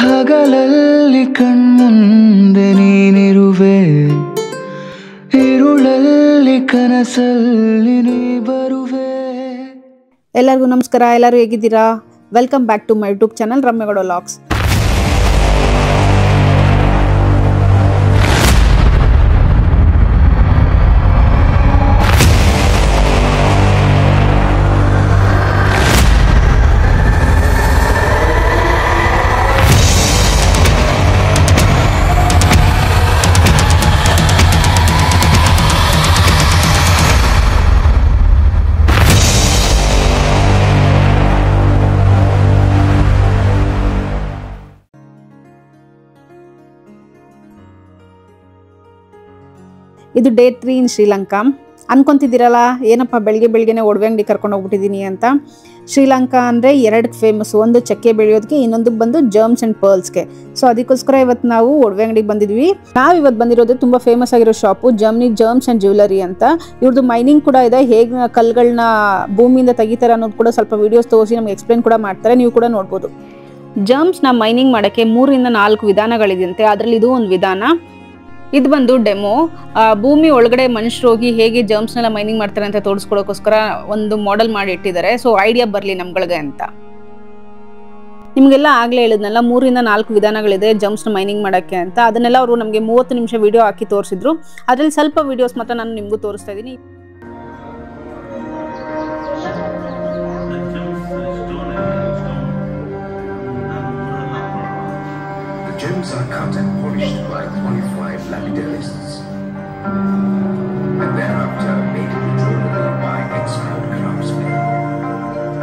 ಹಗಲಲ್ಲಿ ಕಣ್ಮುಂದೆ ನೀನಿರುವೆ ഇരുളಲ್ಲಿ ಕನಸಲ್ಲಿ ನೀ ಬರುವೆ ಎಲ್ಲರಿಗೂ ನಮಸ್ಕಾರ ಎಲ್ಲರೂ ಹೇಗಿದ್ದೀರಾ welcome back to my YouTube channel Ramya Gowda ಲಾಕ್ಸ್ ಇದು ಡೇ ತ್ರೀ ಇನ್ ಶ್ರೀಲಂಕಾ ಅನ್ಕೊಂತಿದ್ದೀರಲ್ಲ ಏನಪ್ಪ ಬೆಳಗ್ಗೆ ಬೆಳಗ್ಗೆನೆ ಒಡವೆ ಅಂಗಡಿ ಕರ್ಕೊಂಡು ಹೋಗ್ಬಿಟ್ಟಿದ್ದೀನಿ ಅಂತ ಶ್ರೀಲಂಕಾ ಅಂದರೆ ಎರಡು ಫೇಮಸ್ ಒಂದು ಚಕ್ಕೆ ಬೆಳೆಯೋದಕ್ಕೆ ಇನ್ನೊಂದು ಬಂದು ಜರ್ಮ್ಸ್ ಆ್ಯಂಡ್ ಪರ್ಲ್ಸ್ಗೆ ಸೊ ಅದಕ್ಕೋಸ್ಕರ ಇವತ್ತು ನಾವು ಒಡವೆ ಅಂಗಡಿಗೆ ಬಂದಿದ್ವಿ ನಾವು ಇವತ್ತು ಬಂದಿರೋದು ತುಂಬ ಫೇಮಸ್ ಆಗಿರೋ shop Germany gems and jewellery ಅಂತ ಇವ್ರದ್ದು ಮೈನಿಂಗ್ ಕೂಡ ಇದೆ ಹೇಗೆ ಕಲ್ಗಳನ್ನ ಭೂಮಿಯಿಂದ ತೆಗಿತಾರೆ ಅನ್ನೋದು ಕೂಡ ಸ್ವಲ್ಪ ವೀಡಿಯೋಸ್ ತೋರಿಸಿ ನಮ್ಗೆ ಎಕ್ಸ್ಪ್ಲೇನ್ ಕೂಡ ಮಾಡ್ತಾರೆ ನೀವು ಕೂಡ ನೋಡ್ಬೋದು ಜರ್ಮ್ಸ್ನ ಮೈನಿಂಗ್ ಮಾಡೋಕ್ಕೆ ಮೂರಿಂದ ನಾಲ್ಕು ವಿಧಾನಗಳಿದಂತೆ ಅದರಲ್ಲಿ ಇದು ಒಂದು ವಿಧಾನ ಇದು ಬಂದು ಡೆಮೋ ಭೂಮಿ ಒಳಗಡೆ ಮನುಷ್ಯರು ಹೋಗಿ ಹೇಗೆ ಜರ್ಮ್ಸ್ನೆಲ್ಲ ಮೈನಿಂಗ್ ಮಾಡ್ತಾರೆ ಅಂತ ತೋರಿಸ್ಕೊಡೋಕ್ಕೋಸ್ಕರ ಒಂದು ಮಾಡೆಲ್ ಮಾಡಿ ಇಟ್ಟಿದ್ದಾರೆ ಸೊ ಐಡಿಯಾ ಬರಲಿ ನಮ್ಗಳಿಗೆ ಅಂತ ನಿಮಗೆಲ್ಲ ಆಗಲೇ ಹೇಳಿದ್ನಲ್ಲ ಮೂರಿಂದ ನಾಲ್ಕು ವಿಧಾನಗಳಿದೆ ಜಮ್ಸ್ನ ಮೈನಿಂಗ್ ಮಾಡೋಕ್ಕೆ ಅಂತ ಅದನ್ನೆಲ್ಲ ಅವರು ನಮಗೆ ಮೂವತ್ತು ನಿಮಿಷ ವಿಡಿಯೋ ಹಾಕಿ ತೋರಿಸಿದ್ರು ಅದರಲ್ಲಿ ಸ್ವಲ್ಪ ವಿಡಿಯೋಸ್ ಮಾತ್ರ ನಾನು ನಿಮಗೂ ತೋರಿಸ್ತಾ ಇದ್ದೀನಿ The gems are cut and polished by qualified lapidarists. And thereafter made into jewelry by expert craftsmen.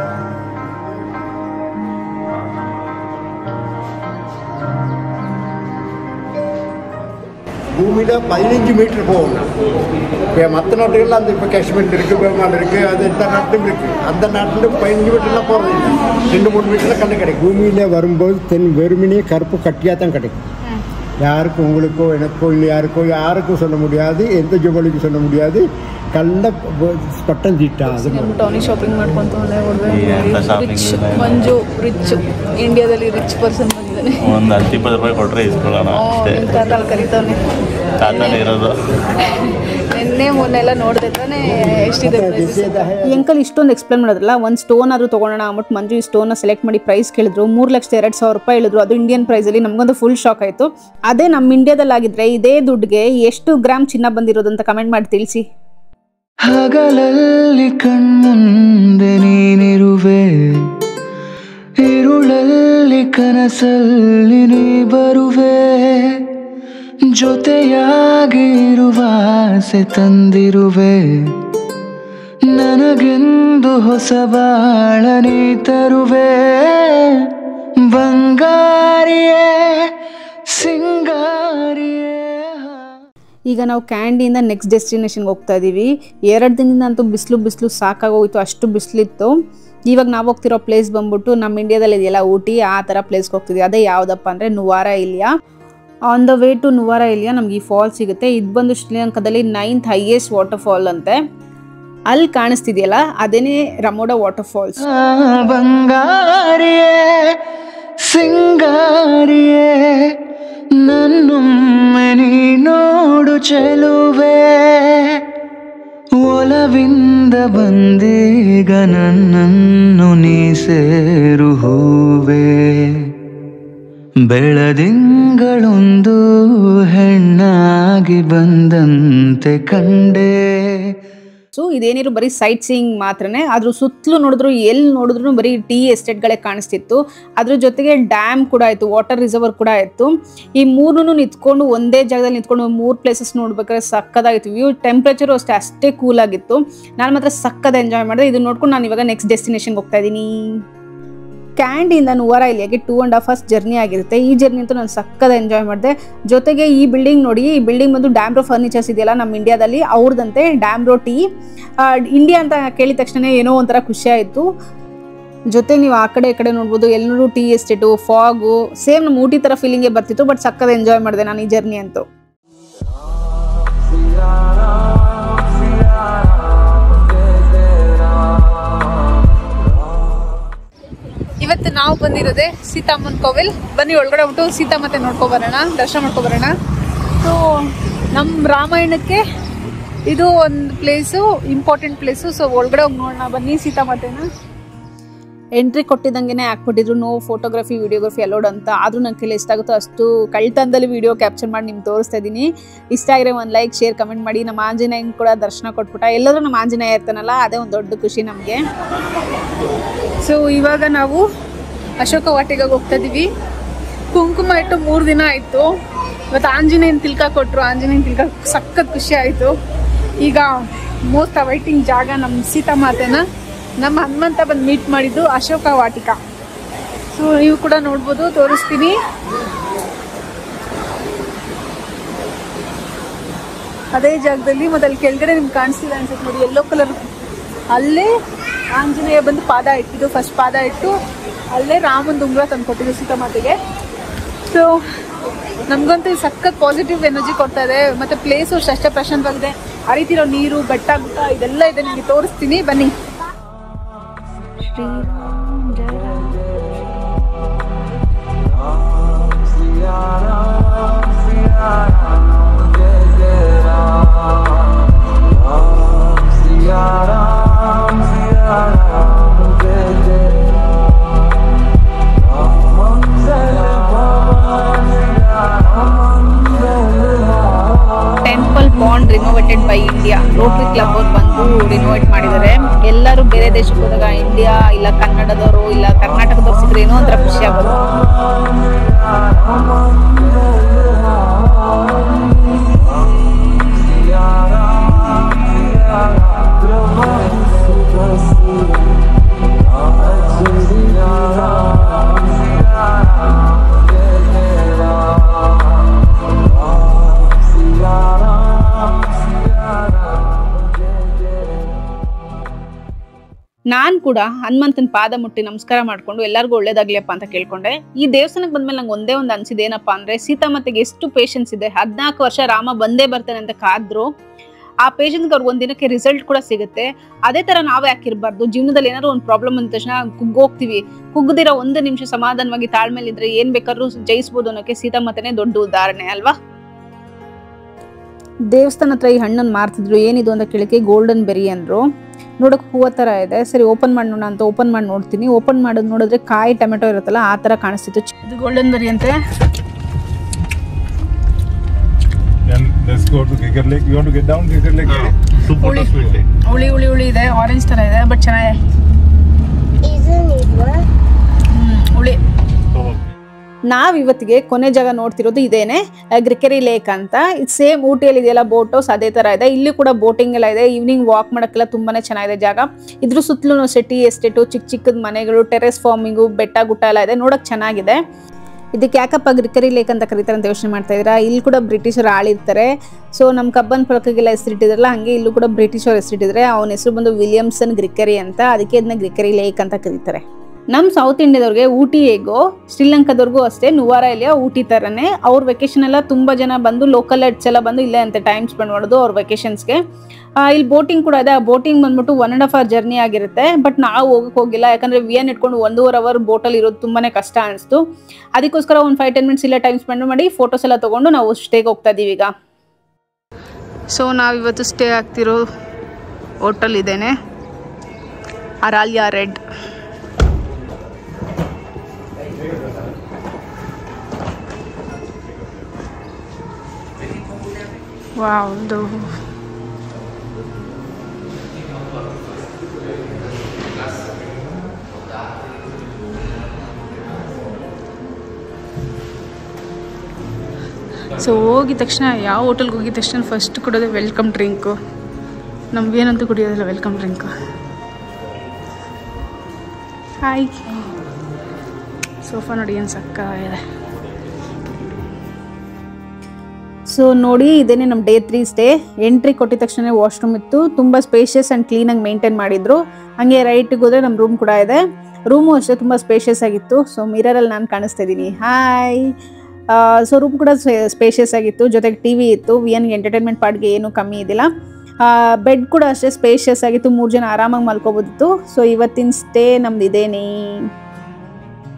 பூமியில் பதினஞ்சு மீட்டர் போகணும் இப்போ மற்ற நாட்டுகளில் அந்த இப்போ காஷ்மீர் இருக்குது பெங்கால் இருக்குது அது இந்த நாட்டிலும் இருக்குது அந்த நாட்டில் பதினஞ்சு மீட்டர்லாம் போகிறது இல்லை ரெண்டு மூணு மீட்டரில் கண்ணு கிடைக்கும் பூமியில் வரும்போது தென் வெறுமனே கருப்பு கட்டியாக தான் கிடைக்கும் யாருக்கும் உங்களுக்கோ எனக்கோ இல்லை யாருக்கோ யாருக்கும் சொல்ல முடியாது எந்த ஜுவலிக்கும் சொல்ல முடியாது கள்ள பட்டம் தீட்டா அது மாதிரி. ಟೌನಿ ಶಾಪಿಂಗ್ ಮಾಡ್ಕೊಂತ ಎಂತ shopping ರಿಚ್ ಇಲ್ಲ. ಮಂಜು ರಿಚ್ ಇಂಡಿಯಾದಲ್ಲಿ ರಿಚ್ ಪರ್ಸನ್ ಬಂದಿದ್ದಾನೆ ಒಂದು ಹತ್ತು ಇಪ್ಪತ್ತು ರೂಪಾಯಿ ಕೊಟ್ಟರೆ ಇಸ್ಕೊಳ್ಳೋಣ ಅಷ್ಟೇ ನಿಮ್ಮ ತಾತಲ್ಲಿ ಕರಿತಾವನೆ ತಾತನೇ ಇರೋದು ನಿನ್ನೆ ಮೊನ್ನೆ ಎಲ್ಲ ನೋಡಿದೆ ತಾನೇ ಎಷ್ಟಿದೆ ನಿಷೇಧ ಈ ಅಂಕಲ್ ಇಷ್ಟೊಂದು ಎಕ್ಸ್ಪ್ಲೇನ್ ಮಾಡೋದ್ರಲ್ಲ ಒಂದು ಸ್ಟೋನ್ ಆದ್ರೂ ತೊಗೊಳೋಣ ಅಂದ್ಬಿಟ್ಟು ಮಂಜು ಈ ಸ್ಟೋನ್ನ ಸೆಲೆಕ್ಟ್ ಮಾಡಿ ಪ್ರೈಸ್ ಕೇಳಿದ್ರು ಮೂರು ಲಕ್ಷದ ಎರಡು ಸಾವಿರ ರೂಪಾಯಿ ಹೇಳಿದ್ರು ಅದು ಇಂಡಿಯನ್ ಪ್ರೈಸಲ್ಲಿ ನಮಗೊಂದು ಫುಲ್ ಶಾಕ್ ಆಯಿತು ಅದೇ ನಮ್ಮ ಇಂಡಿಯಾದಲ್ಲಿ ಆಗಿದ್ರೆ ಇದೇ ದುಡ್ಡಿಗೆ ಎಷ್ಟು ಗ್ರಾಮ್ ಚಿನ್ನ ಬಂದಿರೋದು ಅಂತ ಕಮೆಂಟ್ ಮಾಡಿ ತಿಳಿಸಿ ಹಗಲಲ್ಲಿ ಕಣ್ಮುಂದೆ ನೀನಿರುವೆ ഇരുളಲ್ಲಿ ಕನಸಲ್ಲಿ ನೀ ಬರುವೆ ಜೊತೆಯಾಗಿ ಇರುವ ಆಸೆ ತಂದಿರುವೆ ನನಗೆಂದು ಹೊಸ ಬಾಳ ನೀ ತರುವೆ ಬಂಗಾರಿಯೇ ಸಿಂಗಾರಿಯೇ ಈಗ ನಾವು ಕ್ಯಾಂಡಿಯಿಂದ ನೆಕ್ಸ್ಟ್ ಡೆಸ್ಟಿನೇಷನ್ಗೆ ಹೋಗ್ತಾ ಇದ್ದೀವಿ ಎರಡು ದಿನದಿಂದ ಅಂತೂ ಬಿಸಿಲು ಬಿಸಿಲು ಸಾಕಾಗೋಯ್ತು ಅಷ್ಟು ಬಿಸಿಲಿತ್ತು ಇವಾಗ ನಾವು ಹೋಗ್ತಿರೋ ಪ್ಲೇಸ್ ಬಂದ್ಬಿಟ್ಟು ನಮ್ಮ ಇಂಡಿಯಾದಲ್ಲಿ ಇದೆಯಲ್ಲ ಊಟಿ ಆ ಥರ ಪ್ಲೇಸ್ಗೆ ಹೋಗ್ತಿದ್ವಿ ಅದೇ ಯಾವುದಪ್ಪ ಅಂದರೆ Nuwara Eliya on the way to Nuwara Eliya ನಮ್ಗೆ ಈ ಫಾಲ್ ಸಿಗುತ್ತೆ ಇದು ಬಂದು ಶ್ರೀಲಂಕಾದಲ್ಲಿ ನೈನ್ತ್ ಹೈಯೆಸ್ಟ್ ವಾಟರ್ ಫಾಲ್ ಅಂತೆ ಅಲ್ಲಿ ಕಾಣಿಸ್ತಿದೆಯಲ್ಲ ಅದೇನೇ ರಮೋಡ ವಾಟರ್ ಫಾಲ್ಸ್ ಆ ಬಂಗಾರಿಯೇ ಸಿಂಗಾರಿಯೇ ನನ್ನೊಮ್ಮೆ ನೀ ನೋಡು ಚೆಲುವೆ ಒಲವಿಂದ ಬಂದೀಗ ನನ್ನನ್ನು ನೀ ಸೇರು ಹೂವೆ ಬೆಳದಿಂಗಳೊಂದು ಹೆಣ್ಣಾಗಿ ಬಂದಂತೆ ಕಂಡೆ ಸೊ ಇದೇನಿರು ಬರೀ ಸೈಟ್ ಸೀಯಿಂಗ್ ಮಾತ್ರನೇ ಅದ್ರ ಸುತ್ತಲೂ ನೋಡಿದ್ರು ಎಲ್ಲಿ ನೋಡಿದ್ರು ಬರೀ ಟೀ ಎಸ್ಟೇಟ್ಗಳೇ ಕಾಣಿಸ್ತಿತ್ತು ಅದ್ರ ಜೊತೆಗೆ ಡ್ಯಾಮ್ ಕೂಡ ಆಯಿತು ವಾಟರ್ ರಿಸರ್ವರ್ ಕೂಡ ಇತ್ತು ಈ ಮೂರನ್ನು ನಿಂತ್ಕೊಂಡು ಒಂದೇ ಜಾಗದಲ್ಲಿ ನಿಂತ್ಕೊಂಡು ಮೂರು ಪ್ಲೇಸಸ್ ನೋಡ್ಬೇಕಾದ್ರೆ ಸಕ್ಕದಾಗಿತ್ತು ವ್ಯೂ ಟೆಂಪ್ರೇಚರು ಅಷ್ಟೇ ಅಷ್ಟೇ ಕೂಲ್ ಆಗಿತ್ತು ನಾನು ಮಾತ್ರ ಸಕ್ಕದ ಎಂಜಾಯ್ ಮಾಡಿದೆ ಇದು ನೋಡ್ಕೊಂಡು ನಾನು ಇವಾಗ ನೆಕ್ಸ್ಟ್ ಡೆಸ್ಟಿನೇಷನ್ಗೆ ಹೋಗ್ತಾ ಇದ್ದೀನಿ ಕ್ಯಾಂಡಿಯಿಂದ ನುವಾರ ಇಲ್ಲಿಗೆ two and half hours journey ಆಗಿರುತ್ತೆ ಈ ಜರ್ನಿ ಅಂತೂ ನಾನು ಸಕ್ಕದ ಎಂಜಾಯ್ ಮಾಡಿದೆ ಜೊತೆಗೆ ಈ ಬಿಲ್ಡಿಂಗ್ ನೋಡಿ ಈ ಬಿಲ್ಡಿಂಗ್ ಬಂದು ಡ್ಯಾಮ್ರೋ ಫರ್ನಿಚರ್ಸ್ ಇದೆಯಲ್ಲ ನಮ್ಮ ಇಂಡಿಯಾದಲ್ಲಿ ಅವ್ರದಂತೆ ಡ್ಯಾಮ್ರೋ ಟೀ ಇಂಡಿಯಾ ಅಂತ ಕೇಳಿದ ತಕ್ಷಣ ಏನೋ ಒಂಥರ ಖುಷಿ ಆಯಿತು ಜೊತೆ ನೀವು ಆ ಕಡೆ ಈ ಕಡೆ ನೋಡ್ಬೋದು ಎಲ್ಲರೂ ಟೀ ಎಸ್ಟೇಟು ಫಾಗು ಸೇಮ್ ನಮ್ಮ ಊಟಿ ಥರ ಫೀಲಿಂಗೇ ಬರ್ತಿತ್ತು ಬಟ್ ಸಕ್ಕದ ಎಂಜಾಯ್ ಮಾಡಿದೆ ನಾನು ಈ ಜರ್ನಿ ಅಂತೂ ಇವತ್ತು ಇವತ್ತು ನಾವು ಬಂದಿರೋದೆ ಸೀತಾಮ್ಮನ ಕೋವಿಲ್ ಬನ್ನಿ ಒಳಗಡೆ ಬಿಟ್ಟು ಸೀತಾಮಾತೆ ನೋಡ್ಕೊ ಬರೋಣ ದರ್ಶನ ಮಾಡ್ಕೊ ಬರೋಣ ಸೊ ನಮ್ಮ ರಾಮಾಯಣಕ್ಕೆ ಇದು ಒಂದು ಪ್ಲೇಸು ಇಂಪಾರ್ಟೆಂಟ್ ಪ್ಲೇಸು ಸೊ ಒಳಗಡೆ ಹೋಗಿ ನೋಡೋಣ ಬನ್ನಿ ಸೀತಾಮಾತೆನ ಎಂಟ್ರಿ ಕೊಟ್ಟಿದ್ದಂಗೆ ಹಾಕ್ಬಿಟ್ಟಿದ್ರು ನೋ ಫೋಟೋಗ್ರಫಿ ವಿಡಿಯೋಗ್ರಫಿ ಅಲೋಡ್ ಅಂತ ಆದರೂ ನನ್ನ ಕೈಲಿ ಎಷ್ಟಾಗುತ್ತೋ ಅಷ್ಟು ಕಳ್ತನದಲ್ಲಿ ವಿಡಿಯೋ ಕ್ಯಾಪ್ಚರ್ ಮಾಡಿ ನಿಮ್ಗೆ ತೋರಿಸ್ತಾ ಇದ್ದೀನಿ ಇಷ್ಟ ಆಗಿರೋ ಒಂದು ಲೈಕ್ ಶೇರ್ ಕಮೆಂಟ್ ಮಾಡಿ ನಮ್ಮ ಆಂಜನೇಯನ್ ಕೂಡ ದರ್ಶನ ಕೊಟ್ಬಿಟ್ಟ ಎಲ್ಲರೂ ನಮ್ಮ ಆಂಜನೇಯ ಇರ್ತಾನಲ್ಲ ಅದೇ ಒಂದು ದೊಡ್ಡ ಖುಷಿ ನಮಗೆ ಸೊ ಇವಾಗ ನಾವು ಅಶೋಕ ವಾಟಿಗೆ ಹೋಗ್ತಾ ಇದೀವಿ ಕುಂಕುಮ ಇಟ್ಟು ಮೂರು ದಿನ ಆಯಿತು ಇವತ್ತು ಆಂಜನೇಯನ ತಿಲ್ಕ ಕೊಟ್ಟರು ಆಂಜನೇಯನ ತಿಲ್ಕ ಸಖತ್ ಖುಷಿ ಆಯಿತು ಈಗ ಮೋಸ್ಟ್ ಅವೈಟಿಂಗ್ ಜಾಗ ನಮ್ಮ ಸೀತಾಮಾತೆನ ನಮ್ಮ ಹನುಮಂತ ಬಂದು ಮೀಟ್ ಮಾಡಿದ್ದು ಅಶೋಕ ವಾಟಿಕ ಸೊ ನೀವು ಕೂಡ ನೋಡ್ಬೋದು ತೋರಿಸ್ತೀನಿ ಅದೇ ಜಾಗದಲ್ಲಿ ಮತ್ತೆ ಅಲ್ಲಿ ಕೆಳಗಡೆ ನಿಮ್ಗೆ ಕಾಣಿಸ್ತಿದೆ ಅನ್ಸುತ್ತೆ ನೋಡಿ ಯೆಲ್ಲೋ ಕಲರ್ ಅಲ್ಲೇ ಆಂಜನೇಯ ಬಂದು ಪಾದ ಇಟ್ಟಿದ್ದು ಫಸ್ಟ್ ಪಾದ ಇಟ್ಟು ಅಲ್ಲೇ ರಾಮನ ಉಂಗುರ ತಂದು ಕೊಟ್ಟಿದ್ದು ಸೀತಾಮಾತೆಗೆ ಸೊ ನಮಗಂತೂ ಸಖತ್ ಪಾಸಿಟಿವ್ ಎನರ್ಜಿ ಕೊಡ್ತಾ ಇದೆ ಮತ್ತೆ ಪ್ಲೇಸು ಅಷ್ಟೇ ಪ್ರಶಾಂತವಾಗಿದೆ ಹರಿತಿರೋ ನೀರು ಬೆಟ್ಟ ಗುಟ್ಟ ಇದೆಲ್ಲ ಇದೆ ನಿಮಗೆ ತೋರಿಸ್ತೀನಿ ಬನ್ನಿ temple bond renovated by India Rotary Club ಅವ್ರು ಬಂದು ರಿನೋವೇಟ್ ಮಾಡಿದ್ದಾರೆ ಎಲ್ಲರೂ ಬೇರೆ ದೇಶಕ್ಕೆ ಹೋದಾಗ ಇಂಡಿಯಾ ಇಲ್ಲ ಕನ್ನಡದವರು ಇಲ್ಲ ಕರ್ನಾಟಕದವ್ರು ಸಿಕ್ಕರೆ ಏನೋ ಒಂಥರ ಖುಷಿ ಆಗೋದು ನಾನು ಕೂಡ ಹನುಮಂತನ ಪಾದ ಮುಟ್ಟಿ ನಮಸ್ಕಾರ ಮಾಡ್ಕೊಂಡು ಎಲ್ಲರಿಗೂ ಒಳ್ಳೇದಾಗ್ಲಿಯಪ್ಪ ಅಂತ ಕೇಳ್ಕೊಂಡೆ ಈ ದೇವಸ್ಥಾನಕ್ಕೆ ಬಂದ್ಮೇಲೆ ನಂಗೆ ಒಂದೇ ಒಂದು ಅನ್ಸಿದೆ ಏನಪ್ಪಾ ಅಂದ್ರೆ ಸೀತಾಮಾತೆಗೆ ಎಷ್ಟು ಪೇಷನ್ಸ್ ಇದೆ ಹದಿನಾಲ್ಕು ವರ್ಷ ರಾಮ ಬಂದೇ ಬರ್ತಾನೆ ಅಂತ ಕಾದ್ರು ಆ ಪೇಷನ್ಸ್ಗೆ ಅವ್ರಿಗೆ ಒಂದ್ ದಿನಕ್ಕೆ ರಿಸಲ್ಟ್ ಕೂಡ ಸಿಗುತ್ತೆ ಅದೇ ತರ ನಾವೇ ಯಾಕಿರ್ಬಾರ್ದು ಜೀವನದಲ್ಲಿ ಏನಾದ್ರು ಒಂದು ಪ್ರಾಬ್ಲಮ್ ಅಂದ ತಕ್ಷಣ ಕುಗ್ಗೋಗ್ತೀವಿ ಕುಗ್ದಿರೋ ಒಂದು ನಿಮಿಷ ಸಮಾಧಾನವಾಗಿ ತಾಳ್ಮೇಲಿದ್ರೆ ಏನ್ ಬೇಕಾದ್ರೂ ಜಯಿಸ್ಬೋದು ಅನ್ನೋಕೆ ಸೀತಾಮಾತೆನೇ ದೊಡ್ಡ ಉದಾಹರಣೆ ಅಲ್ವಾ ದೇವಸ್ಥಾನ ಹತ್ರ ಈ ಹಣ್ಣನ್ನು ಮಾರ್ತಿದ್ರು ಏನಿದು ಅಂತ ಕೇಳಕ್ಕೆ ಗೋಲ್ಡನ್ ಬೆರಿ ಅಂದ್ರು ನೋಡಕ್ ಹೂವ ತರ ಇದೆ ಸರಿ ಓಪನ್ ಮಾಡಿ ನೋಡೋಣ ಅಂತ ಓಪನ್ ಮಾಡಿ ನೋಡ್ತೀನಿ ಓಪನ್ ಮಾಡೋದು ನೋಡಿದ್ರೆ ಕಾಯಿ ಟೊಮೆಟೊ ಇರುತ್ತಲ್ಲ ಆ ತರ ಕಾಣಿಸ್ತಿತ್ತು ಇದು ಗೋಲ್ಡನ್ ಬೆರಿ ಅಂತೆ Then let's go to Giger Lake. You want to get down Giger Lake? Super sweet ಹುಳಿ ಹುಳಿ ಹುಳಿ ಇದೆ ಆರೆಂಜ್ ತರ ಇದೆ ಬಟ್ ಚೆನ್ನಾಗಿದೆ Isn't it what? ಹ್ಮ್, ಹುಳಿ ನಾವ್ ಇವತ್ತಿಗೆ ಕೊನೆ ಜಾಗ ನೋಡ್ತಿರೋದು ಇದೇನೆ ಗ್ರಿಕೆರಿ ಲೇಕ್ ಅಂತ ಇದು ಸೇಮ್ ಊಟಿಯಲ್ಲಿ ಇದೆಯಲ್ಲ ಬೋಟ್ ಹೌಸ್ ಅದೇ ತರ ಇದೆ ಇಲ್ಲಿ ಕೂಡ ಬೋಟಿಂಗ್ ಎಲ್ಲ ಇದೆ ಈವ್ನಿಂಗ್ ವಾಕ್ ಮಾಡಕ್ಕೆಲ್ಲ ತುಂಬಾನೇ ಚೆನ್ನಾಗಿದೆ ಜಾಗ ಇದ್ರ ಸುತ್ತಲೂ ಸಿಟಿ ಎಸ್ಟೇಟು ಚಿಕ್ಕ ಚಿಕ್ಕದ ಮನೆಗಳು ಟೆರೆಸ್ ಫಾರ್ಮಿಂಗು ಬೆಟ್ಟ ಗುಟ್ಟ ಎಲ್ಲ ಇದೆ ನೋಡಕ್ ಚೆನ್ನಾಗಿದೆ ಇದಕ್ಕೆ ಯಾಕಪ್ಪ ಗ್ರಿಕರಿ ಲೇಕ್ ಅಂತ ಕರೀತಾರೆ ಅಂತ ಯೋಚನೆ ಮಾಡ್ತಾ ಇದ್ದೀರಾ ಇಲ್ಲಿ ಕೂಡ ಬ್ರಿಟಿಷರು ಆಳಿರ್ತಾರೆ ಸೊ ನಮ್ಮ ಕಬ್ಬನ್ ಪಳಕಗೆಲ್ಲ ಹೆಸರಿಟ್ಟಿದ್ರಲ್ಲ ಹಂಗೆ ಇಲ್ಲೂ ಕೂಡ ಬ್ರಿಟಿಷರು ಹೆಸರಿಟ್ಟಿದ್ರೆ ಅವನ ಹೆಸರು ಬಂದು ವಿಲಿಯಮ್ಸನ್ ಗ್ರಿಕರಿ ಅಂತ ಅದಕ್ಕೆ ಇದನ್ನ ಗ್ರಿಕರಿ ಲೇಕ್ ಅಂತ ಕರೀತಾರೆ ನಮ್ಮ ಸೌತ್ ಇಂಡಿಯಾದವ್ರಿಗೆ ಊಟಿ ಹೇಗೋ ಶ್ರೀಲಂಕಾದವ್ರಿಗೂ ಅಷ್ಟೇ ನುವಾರ ಇಲ್ಲಿಯ ಊಟಿ ಥರನೇ ಅವ್ರ ವೆಕೇಶನ್ ಎಲ್ಲ ತುಂಬ ಜನ ಬಂದು ಲೋಕಲ್ ಎಡ್ಸ್ ಎಲ್ಲ ಬಂದು ಇಲ್ಲೇ ಅಂತ ಟೈಮ್ ಸ್ಪೆಂಡ್ ಮಾಡೋದು ಅವ್ರ ವೆಕೇಶನ್ಸ್ಗೆ ಇಲ್ಲಿ ಬೋಟಿಂಗ್ ಕೂಡ ಇದೆ ಆ ಬೋಟಿಂಗ್ ಬಂದ್ಬಿಟ್ಟು one and half hour journey ಆಗಿರುತ್ತೆ ಬಟ್ ನಾವು ಹೋಗಕ್ಕೆ ಹೋಗಿಲ್ಲ ಯಾಕಂದ್ರೆ ವಿ ಎನ್ ಇಟ್ಕೊಂಡು ಒಂದೂವರೆ ಅವರ್ ಬೋಟಲ್ಲಿ ಇರೋದು ತುಂಬಾನೇ ಕಷ್ಟ ಅನಿಸ್ತು ಅದಕ್ಕೋಸ್ಕರ ಒಂದು ಫೈವ್ ಟೆನ್ ಮಿನಿಟ್ಸ್ ಇಲ್ಲೇ ಟೈಮ್ ಸ್ಪೆಂಡ್ ಮಾಡಿ ಫೋಟೋಸ್ ಎಲ್ಲ ತೊಗೊಂಡು ನಾವು ಸ್ಟೇಗೆ ಹೋಗ್ತಾ ಇದೀವಿ ಈಗ ಸೊ ನಾವಿವತ್ತು ಸ್ಟೇ ಆಗ್ತಿರೋ ಹೋಟೆಲ್ ಇದೇನೆ ಅರಾಲ್ಯಾ ರೆಡ್ ವಾವ್ದು ಸೊ ಹೋಗಿದ ತಕ್ಷಣ ಯಾವ ಹೋಟೆಲ್ಗೆ ಹೋಗಿದ ತಕ್ಷಣ ಫಸ್ಟ್ ಕೊಡೋದು ವೆಲ್ಕಮ್ ಡ್ರಿಂಕು ನಮ್ಗೇನಂತೂ ಕುಡಿಯೋದಿಲ್ಲ ವೆಲ್ಕಮ್ ಡ್ರಿಂಕು ಹಾಯ್ ಸೋಫಾ ನೋಡಿ ಏನು ಸಕ್ಕಾಗಿದೆ ಸೊ ನೋಡಿ ಇದೇನೆ ನಮ್ಮ ಡೇ ತ್ರೀ ಸ್ಟೇ ಎಂಟ್ರಿ ಕೊಟ್ಟಿದ ತಕ್ಷಣ ವಾಶ್ರೂಮ್ ಇತ್ತು ತುಂಬ ಸ್ಪೇಷಿಯಸ್ ಆ್ಯಂಡ್ ಕ್ಲೀನಾಗಿ ಮೇಂಟೈನ್ ಮಾಡಿದ್ರು ಹಾಗೆ ರೈಟಿಗೆ ಹೋದರೆ ನಮ್ಮ ರೂಮ್ ಕೂಡ ಇದೆ ರೂಮು ಅಷ್ಟೇ ತುಂಬ ಸ್ಪೇಷಿಯಸ್ ಆಗಿತ್ತು ಸೊ ಮಿರರಲ್ಲಿ ನಾನು ಕಾಣಿಸ್ತಾ ಇದ್ದೀನಿ ಹಾಯ್ ಸೊ ರೂಮ್ ಕೂಡ ಸ್ಪೇಷಿಯಸ್ ಆಗಿತ್ತು ಜೊತೆಗೆ ಟಿ ವಿ ಇತ್ತು ವಿ ಎನ್ಗೆ ಎಂಟರ್ಟೈನ್ಮೆಂಟ್ ಪಾರ್ಟ್ಗೆ ಏನೂ ಕಮ್ಮಿ ಇದ್ದಿಲ್ಲ ಬೆಡ್ ಕೂಡ ಅಷ್ಟೇ ಸ್ಪೇಷಿಯಸ್ ಆಗಿತ್ತು ಮೂರು ಜನ ಆರಾಮಾಗಿ ಮಲ್ಕೋಬೋದಿತ್ತು ಸೊ ಇವತ್ತಿನ ಸ್ಟೇ ನಮ್ದು ಇದೇನೇ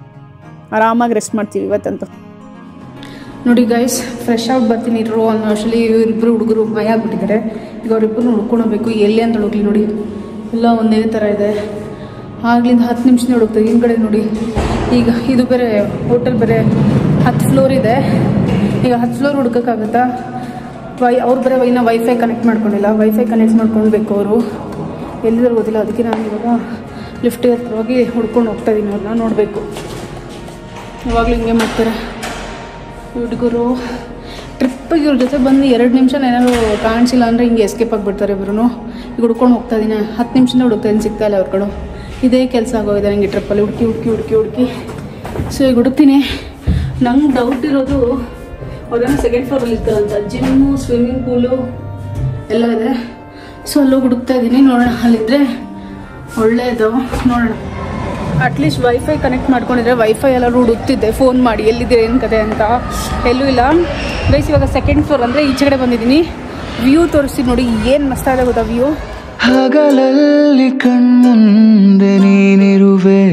ಆರಾಮಾಗಿ ರೆಸ್ಟ್ ಮಾಡ್ತೀವಿ ಇವತ್ತಂತೂ ನೋಡಿ ಗೈಸ್ ಫ್ರೆಶ್ ಔಟ್ ಬರ್ತೀನಿ ಇರೋ ಅನ್ನೋ ಅಷ್ಟರಲ್ಲಿ ಇವರಿಬ್ಬರು ಹುಡುಗರು ಭಯ ಆಗ್ಬಿಟ್ಟಿದ್ದಾರೆ ಈಗ ಅವರಿಬ್ಬರು ಹುಡ್ಕೊಂಡು ಎಲ್ಲಿ ಅಂತ ಹುಡುಕ್ಲಿ ನೋಡಿ ಎಲ್ಲ ಒಂದೇ ಥರ ಇದೆ ಆಗ್ಲಿಂದ ಹತ್ತು ನಿಮಿಷನೇ ಹುಡುಕ್ತಾರೆ ಹಿಂದ್ಗಡೆ ನೋಡಿ ಈಗ ಇದು ಬೇರೆ ಹೋಟೆಲ್ ಬೇರೆ ಹತ್ತು ಫ್ಲೋರ್ ಇದೆ ಈಗ ಹತ್ತು ಫ್ಲೋರ್ ಹುಡ್ಕೋಕ್ಕಾಗುತ್ತಾ ವೈ ಅವ್ರು ಬೇರೆ ಇನ್ನು ವೈಫೈ ಕನೆಕ್ಟ್ ಮಾಡ್ಕೊಂಡಿಲ್ಲ ವೈಫೈ ಕನೆಕ್ಟ್ ಮಾಡ್ಕೊಳ್ಬೇಕು ಅವರು ಎಲ್ಲಿದ್ದಾರೆ ಗೊತ್ತಿಲ್ಲ ಅದಕ್ಕೆ ನಾನು ಇವಾಗ ಲಿಫ್ಟ್ ಹೋಗಿ ಹುಡ್ಕೊಂಡು ಹೋಗ್ತಾ ಇದ್ದೀನಿ ಅವ್ರನ್ನ ನೋಡಬೇಕು ಯಾವಾಗಲೂ ಹಿಂಗೆ ಮಾಡ್ತಾರೆ ಹುಡುಗರು ಟ್ರಿಪ್ಪಿಗೆ ಇವ್ರ ಜೊತೆ ಬಂದು ಎರಡು ನಿಮಿಷ ಏನಾದ್ರು ಕಾಣಿಸಿಲ್ಲ ಅಂದರೆ ಹಿಂಗೆ ಎಸ್ಕೇಪ್ ಆಗಿಬಿಡ್ತಾರೆ ಇಬ್ರು ಈಗ ಹುಡ್ಕೊಂಡು ಹೋಗ್ತಾ ಇದ್ದೀನಿ ಹತ್ತು ನಿಮಿಷನೇ ಹುಡುಕ್ತಾ ಇದ್ದೀನಿ ಸಿಗ್ತಾ ಇಲ್ಲ ಅವ್ರುಗಳು ಇದೇ ಕೆಲಸ ಆಗೋಗಿದೆ ನನಗೆ ಟ್ರಿಪ್ಪಲ್ಲಿ ಹುಡುಕಿ ಹುಡುಕಿ ಹುಡುಕಿ ಹುಡುಕಿ ಸೊ ಈಗ ಹುಡುಕ್ತೀನಿ ನಂಗೆ ಡೌಟ್ ಇರೋದು ಅವ್ರೇನೋ ಸೆಕೆಂಡ್ ಫ್ಲೋರಲ್ಲಿ ಇರ್ತಾರಂತ ಜಿಮ್ಮು ಸ್ವಿಮ್ಮಿಂಗ್ ಪೂಲು ಎಲ್ಲ ಇದೆ ಸೊ ಅಲ್ಲೋಗಿ ಹುಡುಕ್ತಾ ಇದ್ದೀನಿ ನೋಡೋಣ ಅಲ್ಲಿದ್ದರೆ ಒಳ್ಳೆಯದು ನೋಡೋಣ ಅಟ್ಲೀಸ್ಟ್ ವೈಫೈ ಕನೆಕ್ಟ್ ಮಾಡ್ಕೊಂಡಿದ್ರೆ ವೈಫೈ ಎಲ್ಲರೂ ಹುಡುಕ್ತಿದ್ದೆ ಫೋನ್ ಮಾಡಿ ಎಲ್ಲಿದ್ದೀರಿ ಏನು ಕತೆ ಅಂತ ಎಲ್ಲೂ ಇಲ್ಲ ಗೈಸ್ ಇವಾಗ ಸೆಕೆಂಡ್ ಫ್ಲೋರ್ ಅಂದರೆ ಈಚೆ ಕಡೆ ಬಂದಿದ್ದೀನಿ ವ್ಯೂ ತೋರಿಸ್ತೀನಿ ನೋಡಿ ಏನು ಮಸ್ತಾಗಿದೆ ಗೊತ್ತಾ ವ್ಯೂ ಹಗಲಲ್ಲಿ ಕಣ್ಮುಂದೆ ನೀನಿರುವೆ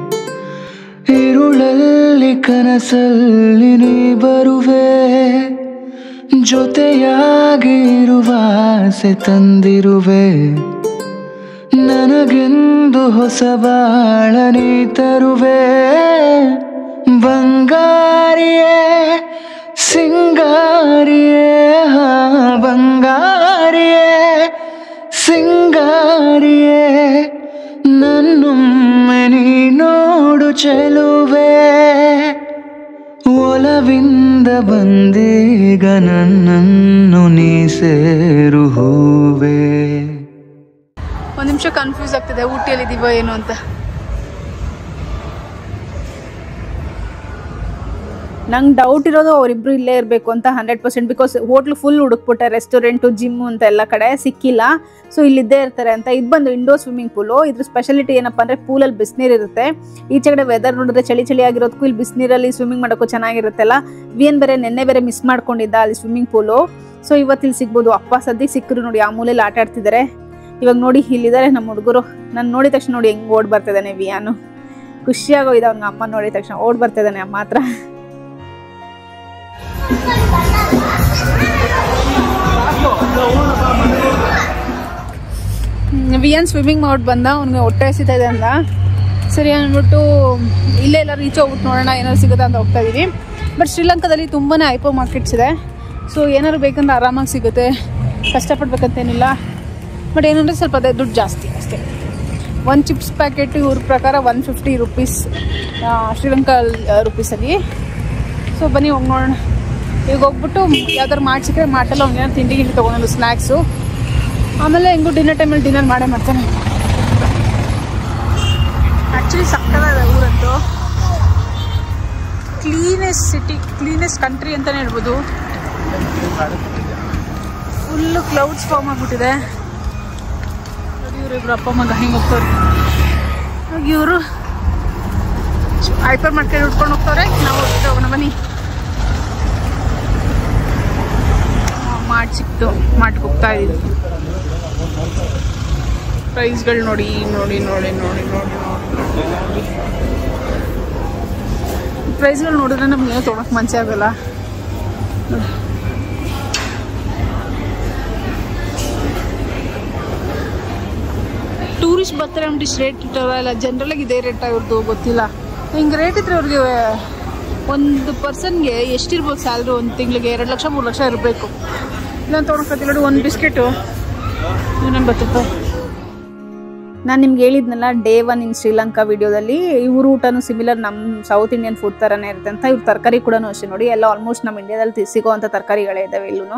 ಇರುಳಲ್ಲಿ ಕನಸಲ್ಲಿ ನೀ ಬರುವೆ ಜೊತೆಯಾಗಿ ಇರುವ ಆಸೆ ತಂದಿರುವೆ ನನಗೆಂದು ಹೊಸ ಬಾಳ ನೀ ತರುವೆ ಬಂಗಾರಿಯೇ ಸಿಂಗಾರಿಯೇ ಹಾ ಬಂಗಾರಿಯೇ ಸಿಂಗಾರಿಯೇ ನನ್ನೊಮ್ಮೆ ನೀ ನೋಡು ಚೆಲುವೆ ಒಲವಿಂದ ಬಂದೀಗ ನನ್ನನ್ನು ನೀ ಸೇರು ಹೂವೇ ಒಂದು ನಿಮಿಷ ಕನ್ಫ್ಯೂಸ್ ಆಗ್ತಿದೆ ಊಟಿಯಲ್ಲಿದ್ದೀವೋ ಏನು ಅಂತ ನಂಗೆ ಡೌಟ್ ಇರೋದು ಅವರಿಬ್ರು ಇಲ್ಲೇ ಇರಬೇಕು ಅಂತ hundred percent because hotel full ಹುಡುಕ್ಬಿಟ್ಟೆ ರೆಸ್ಟೋರೆಂಟು ಜಿಮ್ಮು ಅಂತ ಎಲ್ಲ ಕಡೆ ಸಿಕ್ಕಿಲ್ಲ ಸೊ ಇಲ್ಲಿದ್ದೇ ಇರ್ತಾರೆ ಅಂತ ಇದು ಬಂದು ಇಂಡೋರ್ ಸ್ವಿಮ್ಮಿಂಗ್ ಪೂಲು ಇದ್ರ ಸ್ಪೆಷಾಲಿಟಿ ಏನಪ್ಪ ಅಂದರೆ ಪೂಲಲ್ಲಿ ಬಿಸಿನೀರು ಇರುತ್ತೆ ಈಚೆ ಕಡೆ ವೆದರ್ ನೋಡಿದ್ರೆ ಚಳಿ ಚಳಿ ಆಗಿರೋದಕ್ಕೂ ಇಲ್ಲಿ ಬಿಸಿನೀರಲ್ಲಿ ಸ್ವಿಮ್ಮಿಂಗ್ ಮಾಡೋಕ್ಕೂ ಚೆನ್ನಾಗಿರುತ್ತಲ್ಲ ವಿ ಏನ್ ಬೇರೆ ನೆನ್ನೆ ಬೇರೆ ಮಿಸ್ ಮಾಡ್ಕೊಂಡಿದ್ದ ಅಲ್ಲಿ ಸ್ವಿಮ್ಮಿಂಗ್ ಪೂಲು ಸೊ ಇವತ್ತಿಲ್ಲಿ ಸಿಗ್ಬೋದು ಅಪ್ಪ ಸದ್ಯಕ್ಕೆ ಸಿಕ್ಕರು ನೋಡಿ ಆ ಮೂಲೆಯಲ್ಲಿ ಆಟ ಆಡ್ತಿದ್ದಾರೆ ಇವಾಗ ನೋಡಿ ಇಲ್ಲಿದ್ದಾರೆ ನಮ್ಮ ಹುಡುಗರು ನಾನು ನೋಡಿದ ತಕ್ಷಣ ನೋಡಿ ಹೆಂಗ್ ಓಡ್ ಬರ್ತಿದ್ದಾನೆ ವಿಯಾನು ಖುಷಿಯಾಗೋಗಿದೆ ಅವ್ನ ಅಮ್ಮ ನೋಡಿದ ತಕ್ಷಣ ಓಡ್ ಬರ್ತಿದ್ದಾನೆ ಅಮ್ಮ ಹತ್ರ ವಿಯನ್ ಸ್ವಿಮ್ಮಿಂಗ್ ಮಾಡಿ ಬಂದ ಅವ್ನಿಗೆ ಹೊಟ್ಟೆ ಹಸಿತಾ ಇದೆ ಅಂದ ಸರಿ ಅಂದ್ಬಿಟ್ಟು ಇಲ್ಲೇ ಎಲ್ಲ ರೀಚ್ ಹೋಗ್ಬಿಟ್ಟು ನೋಡೋಣ ಏನಾದ್ರು ಸಿಗುತ್ತಾ ಅಂತ ಹೋಗ್ತಾ ಇದೀವಿ ಬಟ್ ಶ್ರೀಲಂಕಾದಲ್ಲಿ ತುಂಬಾ ಐಪೋ ಮಾರ್ಕೆಟ್ಸ್ ಇದೆ ಸೊ ಏನಾದ್ರು ಬೇಕಂದ್ರೆ ಆರಾಮಾಗಿ ಸಿಗುತ್ತೆ ಕಷ್ಟಪಡ್ಬೇಕಂತೇನಿಲ್ಲ ಬಟ್ ಏನಂದರೆ ಸ್ವಲ್ಪ ಅದೇ ದುಡ್ಡು ಜಾಸ್ತಿ ಅಷ್ಟೇ ಒಂದು ಚಿಪ್ಸ್ ಪ್ಯಾಕೆಟ್ ಇವ್ರ ಪ್ರಕಾರ ಒನ್ ಫಿಫ್ಟಿ ರುಪೀಸ್ ಶ್ರೀಲಂಕಾ ರುಪೀಸಲ್ಲಿ ಸೊ ಬನ್ನಿ ಹೋಗಿ ನೋಡೋಣ ಈಗ ಹೋಗ್ಬಿಟ್ಟು ಯಾವ್ದಾದ್ರು ಮಾಡಿ ಸಿಕ್ಕರೆ ಮಾಟೆಲ್ಲ ಒಂದು ಏನೋ ತಿಂಡಿ ಗಿಂಡಿ ತೊಗೊಂಡು ಸ್ನ್ಯಾಕ್ಸು ಆಮೇಲೆ ಹೆಂಗೂ ಡಿನ್ನರ್ ಟೈಮಲ್ಲಿ ಡಿನ್ನರ್ ಮಾಡೇ ಮಾಡ್ತಾನೆ ಆ್ಯಕ್ಚುಲಿ ಸಕ್ಕದಾದ ಊರಂತೂ ಕ್ಲೀನೆಸ್ಟ್ ಸಿಟಿ ಕ್ಲೀನೆಸ್ಟ್ ಕಂಟ್ರಿ ಅಂತಲೇ ಹೇಳ್ಬೋದು ಫುಲ್ಲು ಕ್ಲೌಡ್ಸ್ ಫಾರ್ಮ್ ಆಗಿಬಿಟ್ಟಿದೆ ಇವರು ಅಪ್ಪ ಮಗ ಹಿಂಗೆ ಹೋಗ್ತಾರೆ ಇವರು ಹೈಪರ್ ಮಾರ್ಕೆಟ್ ಉಟ್ಕೊಂಡು ಹೋಗ್ತಾರೆ ನಾವು ಹೋಗ್ತಾ ಹೋಗೋಣ ಬನ್ನಿ ಮಾಡ್ ಸಿಕ್ತು ಮಾಟ್ಗೆ ಹೋಗ್ತಾ ಇದೀವಿ ಪ್ರೈಸ್ಗಳು ನೋಡಿ ನೋಡಿ ನೋಡಿ ನೋಡಿ ನೋಡಿ ನೋಡಿ ನೋಡಿ ಪ್ರೈಸ್ಗಳು ನೋಡಿದ್ರೆ ನಮ್ಗೆ ಏನೋ ತೊಗೊಳಕ್ ಮನ್ಸೇ ಆಗಲ್ಲ ಟೂರಿಸ್ಟ್ ಬರ್ತಾರೆ ಅಂದ್ಬಿಟ್ಟು ಇಷ್ಟು ರೇಟ್ ಇಟ್ಟವ್ರ ಇಲ್ಲ ಜನರಲಾಗಿ ಇದೇ ರೇಟ್ ಇವ್ರದ್ದು ಗೊತ್ತಿಲ್ಲ ಹಿಂಗೆ ರೇಟ್ ಇದ್ರೆ ಅವ್ರಿಗೆ ಒಂದು ಪರ್ಸನ್ಗೆ ಎಷ್ಟಿರ್ಬೋದು ಸ್ಯಾಲ್ರಿ ಒಂದು ತಿಂಗಳಿಗೆ ಎರಡು ಲಕ್ಷ ಮೂರು ಲಕ್ಷ ಇರಬೇಕು ಇಲ್ಲ ತೊಗೊಳಕ್ಕೆ ನೋಡಿ ಒಂದು ಬಿಸ್ಕೆಟು ಎಂಬತ್ತು ರೂಪಾಯಿ ನಾನು ನಿಮ್ಗೆ ಹೇಳಿದ್ನಲ್ಲ ಡೇ ಒನ್ ಇನ್ ಶ್ರೀಲಂಕಾ ವಿಡಿಯೋದಲ್ಲಿ ಇವ್ರ ಊಟನೂ ಸಿಮಿಲರ್ ನಮ್ಮ ಸೌತ್ ಇಂಡಿಯನ್ ಫುಡ್ ಥರನೇ ಇರುತ್ತೆ ಅಂತ ಇವ್ರ ತರಕಾರಿ ಕೂಡ ಅಷ್ಟೇ ನೋಡಿ ಎಲ್ಲ ಆಲ್ಮೋಸ್ಟ್ ನಮ್ಮ ಇಂಡಿಯಾದಲ್ಲಿ ತಿ- ಸಿಗೋವಂಥ ತರಕಾರಿಗಳೇ ಇದ್ದಾವೆ ಇಲ್ಲೂ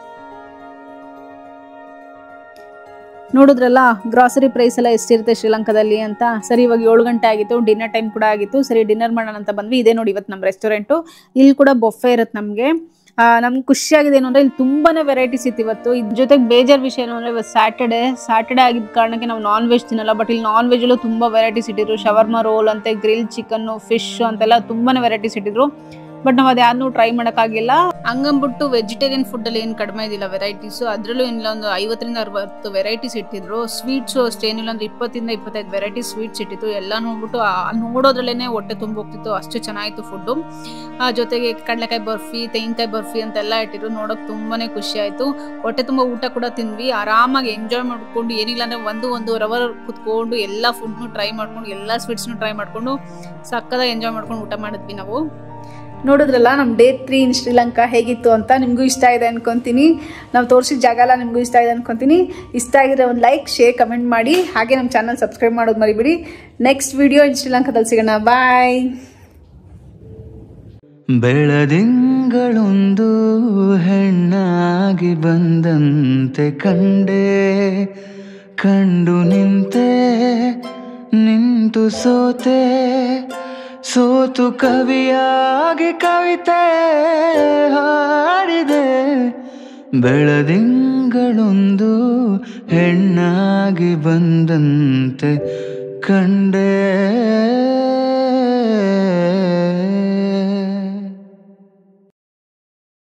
ನೋಡಿದ್ರಲ್ಲ ಗ್ರಾಸರಿ ಪ್ರೈಸ್ ಎಲ್ಲ ಎಷ್ಟಿರುತ್ತೆ ಶ್ರೀಲಂಕಾದಲ್ಲಿ ಅಂತ ಸರಿ ಇವಾಗ ಏಳು ಗಂಟೆ ಆಗಿತ್ತು ಡಿನ್ನರ್ ಟೈಮ್ ಕೂಡ ಆಗಿತ್ತು ಸರಿ ಡಿನ್ನರ್ ಮಾಡೋಣ ಅಂತ ಬಂದ್ವಿ ಇದೇ ನೋಡಿ ಇವತ್ತು ನಮ್ಮ ರೆಸ್ಟೋರೆಂಟು ಇಲ್ಲಿ ಕೂಡ ಬೊಫೆ ಇರುತ್ತೆ ನಮಗೆ ನಮ್ಗೆ ಖುಷಿಯಾಗಿದೆ ಏನು ಅಂದರೆ ಇಲ್ಲಿ ತುಂಬಾನೇ ವೆರೈಟೀಸ್ ಇತ್ತು ಇವತ್ತು ಇದ್ರ ಜೊತೆಗೆ ಬೇಜಾರ್ ವಿಷಯ ಏನು ಅಂದರೆ ಇವತ್ತು ಸ್ಯಾಟರ್ಡೆ ಸ್ಯಾಟರ್ಡೆ ಆಗಿದ್ದ ಕಾರಣಕ್ಕೆ ನಾವು ನಾನ್ ವೆಜ್ ತಿನ್ನಲ್ಲ ಬಟ್ ಇಲ್ಲಿ ನಾನ್ ವೆಜ್ಜಲ್ಲೂ ತುಂಬ ವೆರೈಟೀಸ್ ಇಟ್ಟಿದ್ರು ಶವರ್ಮಾ ರೋಲ್ ಅಂತೆ ಗ್ರಿಲ್ ಚಿಕನ್ನು ಫಿಶ್ ಅಂತೆಲ್ಲ ತುಂಬಾನೇ ವೆರೈಟೀಸ್ ಇಟ್ಟಿದ್ರು ಬಟ್ ನಾವು ಅದ್ಯಾವುದೂ ಟ್ರೈ ಮಾಡೋಕ್ಕಾಗಿಲ್ಲ ಹಂಗಂದ್ಬಿಟ್ಟು ವೆಜಿಟೇರಿಯನ್ ಫುಡ್ಡಲ್ಲಿ ಏನು ಕಡಿಮೆ ಇದಿಲ್ಲ ವೆರೈಟೀಸು ಅದರಲ್ಲೂ ಇಲ್ಲ ಒಂದು ಐವತ್ತರಿಂದ ಅರವತ್ತು ವೆರೈಟೀಸ್ ಇಟ್ಟಿದ್ರು ಸ್ವೀಟ್ಸು ಅಷ್ಟೇ ಏನಿಲ್ಲ ಅಂದ್ರೆ ಇಪ್ಪತ್ತಿಂದ ಇಪ್ಪತ್ತೈದು ವೆರೈಟಿ ಸ್ವೀಟ್ಸ್ ಇಟ್ಟಿತ್ತು ಎಲ್ಲ ನೋಡ್ಬಿಟ್ಟು ಆ- ನೋಡೋದ್ರಲ್ಲೇ ಹೊಟ್ಟೆ ತುಂಬ ಹೋಗ್ತಿತ್ತು ಅಷ್ಟು ಚೆನ್ನಾಗಿತ್ತು ಫುಡ್ಡು ಜೊತೆಗೆ ಕಡಲೆಕಾಯಿ ಬರ್ಫಿ ತೆಂಗಿನಕಾಯಿ ಬರ್ಫಿ ಅಂತೆಲ್ಲ ಇಟ್ಟಿದ್ರು ನೋಡೋಕೆ ತುಂಬಾನೇ ಖುಷಿ ಆಯಿತು ಹೊಟ್ಟೆ ತುಂಬ ಊಟ ಕೂಡ ತಿಂದ್ವಿ ಆರಾಮಾಗಿ ಎಂಜಾಯ್ ಮಾಡ್ಕೊಂಡು ಏನಿಲ್ಲ ಅಂದ್ರೆ ಒಂದು ಒಂದೂವರೆ ಅವರ್ ಕುತ್ಕೊಂಡು ಎಲ್ಲ ಫುಡ್ನು ಟ್ರೈ ಮಾಡ್ಕೊಂಡು ಎಲ್ಲ ಸ್ವೀಟ್ಸ್ನು ಟ್ರೈ ಮಾಡ್ಕೊಂಡು ಸಕ್ಕದಾಗಿ ಎಂಜಾಯ್ ಮಾಡ್ಕೊಂಡು ಊಟ ಮಾಡಿದ್ವಿ ನಾವು ನೋಡಿದ್ರಲ್ಲ ನಮ್ಮ ಡೇ ತ್ರೀ ಇನ್ ಶ್ರೀಲಂಕಾ ಹೇಗಿತ್ತು ಅಂತ ನಿಮಗೂ ಇಷ್ಟ ಇದೆ ಅನ್ಕೊಂತೀನಿ ನಾವು ತೋರಿಸಿದ ಜಾಗ ಎಲ್ಲ ನಿಮಗೂ ಇಷ್ಟ ಇದೆ ಅನ್ಕೊಂತೀನಿ ಇಷ್ಟ ಆಗಿದ್ರೆ ಒಂದು ಲೈಕ್ ಶೇರ್ ಕಮೆಂಟ್ ಮಾಡಿ ಹಾಗೆ ನಮ್ಮ ಚಾನಲ್ ಸಬ್ಸ್ಕ್ರೈಬ್ ಮಾಡೋದು ಮರಿಬಿಡಿ ನೆಕ್ಸ್ಟ್ ವಿಡಿಯೋ ಇನ್ ಶ್ರೀಲಂಕಾದಲ್ಲಿ ಸಿಗೋಣ ಬಾಯ್ ಬೆಳದಿಂಗಳೊಂದು ಹೆಣ್ಣಾಗಿ ಬಂದಂತೆ ಕಂಡೆ ಕಂಡು ನಿಂತೆ ನಿಂತು ಸೋತೆ ಸೋತು ಕವಿಯಾಗಿ ಕವಿತೆ ಹಾಡಿದೆ ಬೆಳದಿಂಗಳೊಂದು ಹೆಣ್ಣಾಗಿ ಬಂದಂತೆ ಕಂಡೆ